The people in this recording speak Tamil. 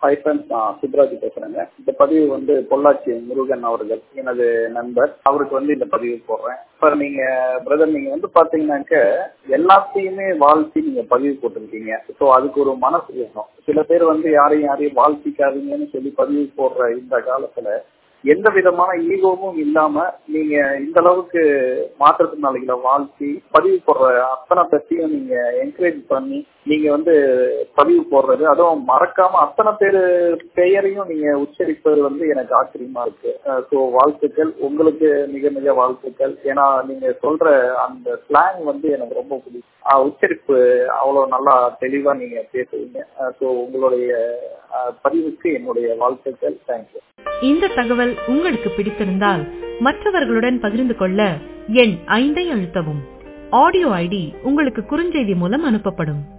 ஹை ஃப்ரெண்ட்ஸ் நான் சுப்ராஜ் பேசுறேங்க இந்த பதிவு வந்து பொள்ளாச்சி முருகன் அவர்கள் எனது நண்பர் அவருக்கு வந்து இந்த பதிவு போடுறேன் இப்ப நீங்க பிரதர் நீங்க வந்து பாத்தீங்கன்னாக்க எல்லாத்தையுமே வாழ்த்தி நீங்க பதிவு போட்டிருக்கீங்க ஸோ அதுக்கு ஒரு மனசு வேணும் சில பேர் வந்து யாரையும் யாரையும் வாழ்த்திக்காதீங்கன்னு சொல்லி பதிவு போடுற இந்த காலத்துல எந்த விதமான ஈகோவும் இல்லாம நீங்க இந்த அளவுக்கு மாற்றுத்திறனாளிகளை வாழ்த்தி பதிவு போடுற அத்தனை பேர்த்தையும் நீங்க என்கரேஜ் பண்ணி நீங்க வந்து பதிவு போடுறது அதுவும் மறக்காம அத்தனை பேர் பெயரையும் நீங்க உச்சரிப்பது வந்து எனக்கு ஆச்சரியமா இருக்கு ஸோ வாழ்த்துக்கள் உங்களுக்கு மிக மிக வாழ்த்துக்கள் ஏன்னா நீங்க சொல்ற அந்த ஸ்லாங் வந்து எனக்கு ரொம்ப பிடிக்கும் உச்சரிப்பு அவ்வளவு நல்லா தெளிவா நீங்க பேசுவீங்க ஸோ உங்களுடைய பதிவுக்கு என்னுடைய வாழ்த்துக்கள் தேங்க்யூ இந்த தகவல் உங்களுக்கு பிடித்திருந்தால் மற்றவர்களுடன் பகிர்ந்து கொள்ள எண் ஐந்தை அழுத்தவும் ஆடியோ ஐடி உங்களுக்கு குறுஞ்செய்தி மூலம் அனுப்பப்படும்